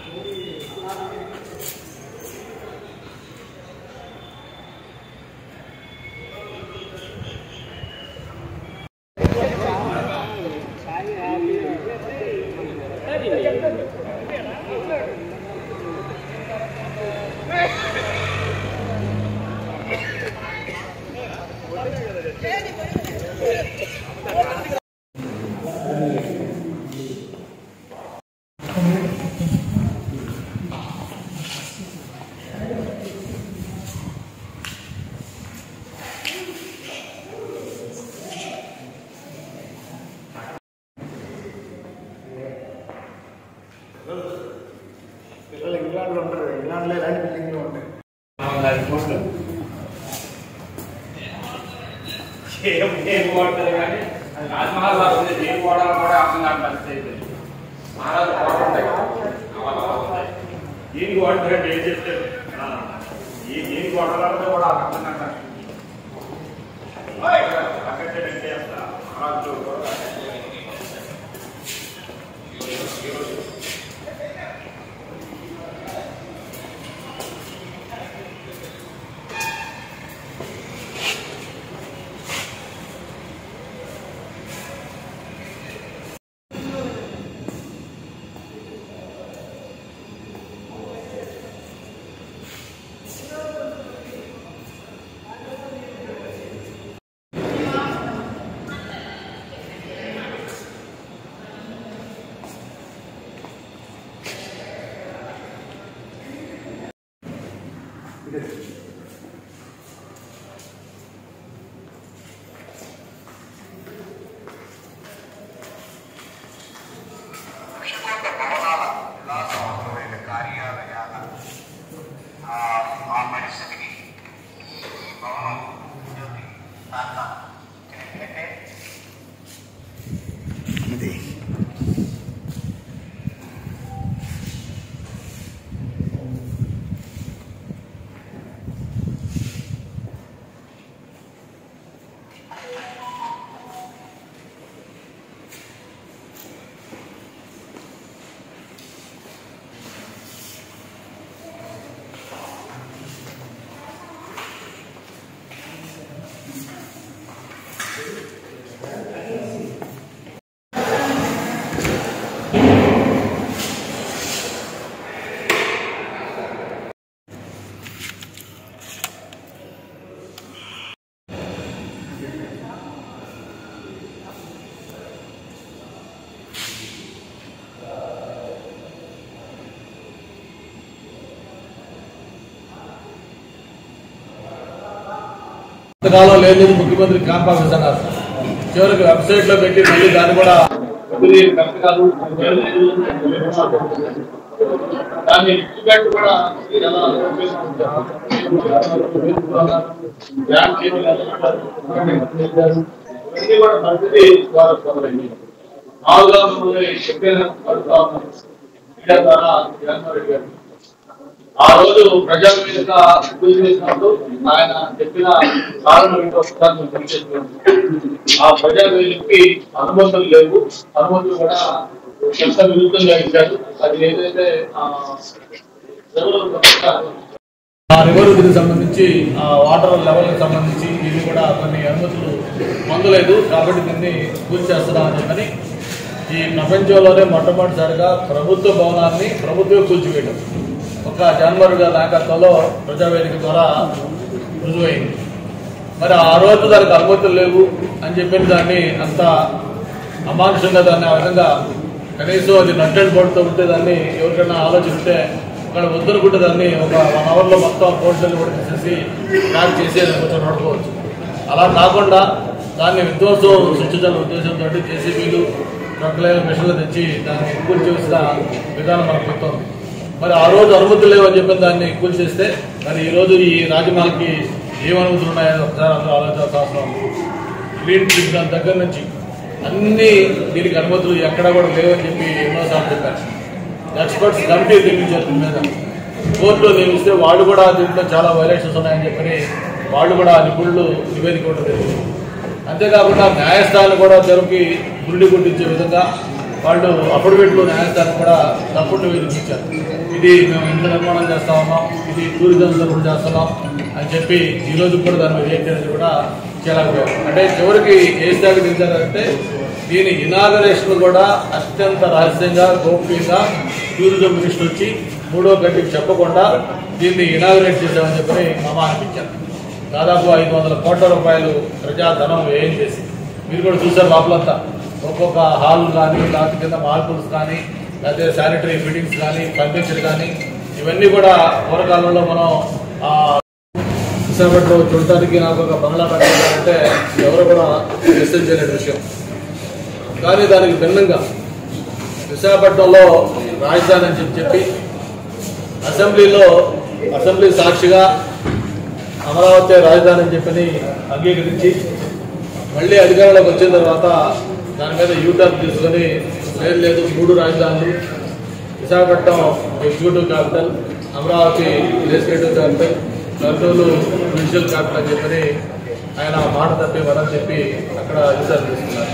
పిల్లలు ఇంగ్లాండ్లో ఉంటారు ఇంగ్లాండ్లో ఇలాంటి బిల్డింగ్లు ఉంటాయి ఏం ఏం వాడతారు కానీ అది రాజమహల్ లాగా ఉంది దేని వాడాలో కూడా అర్థం కాని పరిస్థితి అయిపోయింది మహారాజు వాటర్ ఉంటాయి కదా, అలా అలా ఉంటాయి. దీనికి వాడతారంటే ఏం చెప్తారు ఆ, ఈ దీనికి వాడాలంటే కూడా అర్థం కాదు కట్టేటంటే అసలు మహారాజు కూడా కట్టేటంటే. విషకొండ భవనాల విలాసవంతమైన కార్యాలయాల ఆ- ఆ మనిషికి ఈ భవనం జ్యోతి తాత ఎందుకంటే ఇది ఇంతకాలం లేదు ముఖ్యమంత్రి క్యాంప్ ఆఫీస్ అన్నారు చివరికి వెబ్సైట్ లో పెట్టి మళ్ళీ దాన్ని కూడా ఇది కరెక్ట్ కాదు దాన్ని ఇంప్లిమెంట్ కూడా ఎలా బ్యాంక్ ఇవన్నీ కూడా పరిస్థితి ద్వారా మొదలైంది మామూలుగా మిమ్మల్ని చెప్పిన పడుతా ఉన్నాం మీడియా ద్వారా జగన్మోహన్ రెడ్డి గారు ఆ రోజు ప్రజా వేదిక పూజ చేసినప్పుడు ఆయన చెప్పిన కారణం ఏంటో ఒకసారి మేము తెలియజేస్తున్నాం. ఆ ప్రజా వేదికకి అనుమతులు లేవు అనుమతులు కూడా ఎంత విరుద్ధంగా ఇచ్చారు అది ఏదైతే ఆ, జరుగుతుందో ఆ రివర్ కి సంబంధించి ఆ వాటర్ లెవెల్ కి సంబంధించి ఇది కూడా కొన్ని అనుమతులు పొందలేదు కాబట్టి దీన్ని పూర్తి చేస్తున్నామని చెప్పని ఈ ప్రపంచంలోనే మొట్టమొదటిసారిగా ప్రభుత్వ భవనాన్ని ప్రభుత్వం కూల్చివేయడం ఒక జనవరి గారి నాయకత్వంలో ప్రజావేదిక ద్వారా రుజువైంది మరి ఆ రోజు దానికి అనుమతులు లేవు అని చెప్పిన దాన్ని అంత అమానుషంగా దాన్ని ఆ విధంగా కనీసం అది నట్టెడ్ బోర్డుతో ఉంటే దాన్ని ఎవరికైనా ఆలోచన ఉంటే అక్కడ వద్దనుకుంటే దాన్ని ఒక వన్ అవర్లో మొత్తం పోర్టల్ కూడా తీసేసి ట్రాక్ చేసి అది కొంచెం నడుకోవచ్చు అలా కాకుండా దాన్ని విధ్వంసం సృష్టించాలనే ఉద్దేశంతో జేసీబీలు ట్రక్లైన మిషన్లు తెచ్చి దాన్ని కూల్చేసిన విధానం మనకు గుర్తుంది మరి ఆ రోజు అనుమతులు లేవని చెప్పిన దాన్ని కూల్చేస్తే మరి ఈ రోజు ఈ రాజమహల్కి ఏం అనుమతులు ఉన్నాయని ఒకసారి అందరూ ఆలోచించాల్సిన అవసరం ఉంది క్లీన్ ట్రిబ్యునల్ దగ్గర నుంచి అన్ని దీనికి అనుమతులు ఎక్కడ కూడా లేవని చెప్పి ఎన్నోసార్లు చెప్పారు ఎక్స్పర్ట్స్ కమిటీ నియమించారు దీని మీద కోర్టులో నియమిస్తే వాళ్ళు కూడా దీంట్లో చాలా వైలేషన్స్ ఉన్నాయని చెప్పని వాళ్ళు కూడా నిపుణులు నివేదిక ఇవ్వడం జరిగింది అంతేకాకుండా న్యాయస్థానం కూడా తెరకి గురుడి గుడ్డించే విధంగా వాళ్ళు అఫిడవిట్లు న్యాయస్థానం కూడా తప్పుడు నివేదించారు ఇది మేము ఇంత నిర్మాణం చేస్తా ఉన్నాం ఇది టూరిజం తరఫున చేస్తున్నాం అని చెప్పి ఈ రోజు కూడా దాని మీద ఏంటి అనేది కూడా చేయలేకపోయారు అంటే చివరికి ఏ స్థాయికి దించారంటే దీని ఇనాగరేషన్ కూడా అత్యంత రహస్యంగా గోప్యంగా టూరిజం మినిస్టర్ వచ్చి మూడో గంటకి చెప్పకుండా దీన్ని ఇనాగరేట్ చేశామని చెప్పి మామ అనిపించారు దాదాపు ఐదు వందల కోట్ల రూపాయలు ప్రజాధనం వ్యయం చేసి మీరు కూడా చూసారు లోపలంతా ఒక్కొక్క హాల్ కానీ లేకపోతే కింద మార్పుల్స్ కానీ లేకపోతే శానిటరీ ఫిట్టింగ్స్ కానీ ఫర్నిచర్ కానీ ఇవన్నీ కూడా పూర్వకాలంలో మనం ఆ, విశాఖపట్నం చూడటానికి నాకు ఒక బంగ్లా కట్టాలంటే ఎవరు కూడా డిస్టర్బ్ చేయలేని విషయం కానీ దానికి భిన్నంగా విశాఖపట్నంలో రాజధాని అని చెప్పి చెప్పి అసెంబ్లీలో అసెంబ్లీ సాక్షిగా అమరావతి రాజధాని అని చెప్పని అంగీకరించి మళ్ళీ అధికారంలోకి వచ్చిన తర్వాత దాని మీద యూటర్న్ తీసుకొని లేదు లేదు మూడు రాజధానులు Visakhapatnam executive capital Amaravati legislative capital Kurnool judicial capital అని చెప్పని ఆయన మాట తప్పి వరని చెప్పి అక్కడ యూటర్న్ తీసుకున్నారు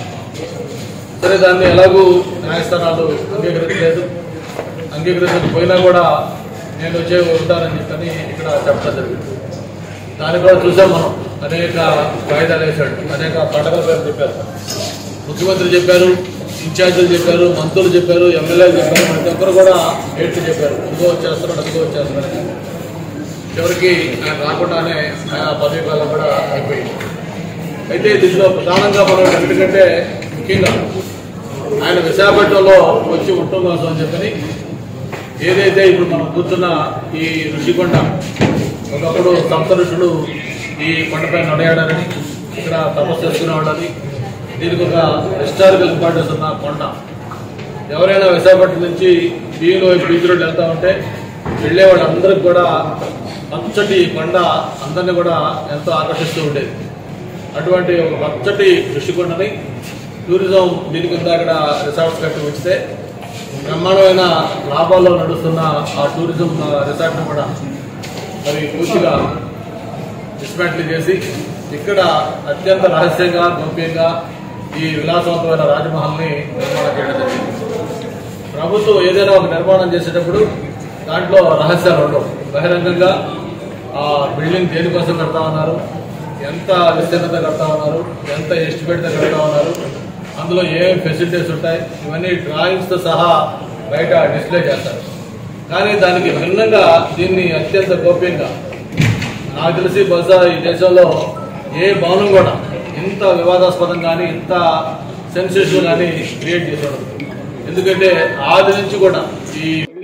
సరే దాన్ని ఎలాగూ న్యాయస్థానాలు అంగీకరించలేదు అంగీకరించకపోయినా కూడా నేను వచ్చే ఉంటానని చెప్పని ఇక్కడ చెప్పడం జరిగింది దాన్ని కూడా చూసాం మనం అనేక వాయిదాలు వేశాడు అనేక పండగల పేరు చెప్పారు ముఖ్యమంత్రి చెప్పారు ఇన్ఛార్జీలు చెప్పారు మంత్రులు చెప్పారు ఎమ్మెల్యేలు చెప్పారు ప్రతి ఒక్కరు కూడా డేట్లు చెప్పారు ఇంకో వచ్చేస్తున్నాడు ఇంకో వచ్చేస్తున్నాడు అని. చివరికి ఆయన రాకుండానే ఆయన పదవి కాలం కూడా అయిపోయింది అయితే దీంట్లో ప్రధానంగా మనం ఎందుకంటే ముఖ్యంగా ఆయన విశాఖపట్నంలో వచ్చి ఉండటం కోసం అని చెప్పని ఏదైతే ఇప్పుడు మనం కూర్చున్న ఈ ఋషికొండ ఒకప్పుడు సప్త ఋషులు ఈ కొండపై నడయాడని ఇక్కడ తపస్సు చేసుకునేవాళ్ళని దీనికి ఒక హిస్టారికల్ ఇంపార్టెన్స్ ఉన్న కొండ ఎవరైనా విశాఖపట్నం నుంచి బీలో బీచ్ రోడ్ వెళ్తా ఉంటే వెళ్ళే వాళ్ళందరికీ కూడా పచ్చటి కొండ అందరినీ కూడా ఎంతో ఆకర్షిస్తూ ఉండేది అటువంటి ఒక పచ్చటి ఋషికొండని టూరిజం దీని కింద అక్కడ రిసార్ట్స్ కట్టి ఉంచితే బ్రహ్మాండమైన లాభాల్లో నడుస్తున్న ఆ టూరిజం రిసార్ట్ని కూడా మరి పూర్తిగా డిస్మాంటిల్ చేసి ఇక్కడ అత్యంత రహస్యంగా గోప్యంగా ఈ విలాసవంతమైన రాజమహల్ని నిర్మాణం చేయడం జరిగింది ప్రభుత్వం ఏదైనా ఒక నిర్మాణం చేసేటప్పుడు దాంట్లో రహస్యాలు ఉండవు బహిరంగంగా ఆ బిల్డింగ్ దేనికోసం కడతా ఉన్నారు ఎంత విస్తీర్ణత కడతా ఉన్నారు ఎంత ఎస్టిమేట్తో కడతా ఉన్నారు అందులో ఏమేమి ఫెసిలిటీస్ ఉంటాయి ఇవన్నీ డ్రాయింగ్స్తో సహా బయట డిస్ప్లే చేస్తారు కానీ దానికి భిన్నంగా దీన్ని అత్యంత గోప్యంగా నాకు తెలిసి బహుశా ఈ దేశంలో ఏ భవనం కూడా ఇంత వివాదాస్పదం కానీ ఇంత సెన్సేషన్ కానీ క్రియేట్ చేసి ఉండదు ఎందుకంటే ఆది నుంచి కూడా ఈ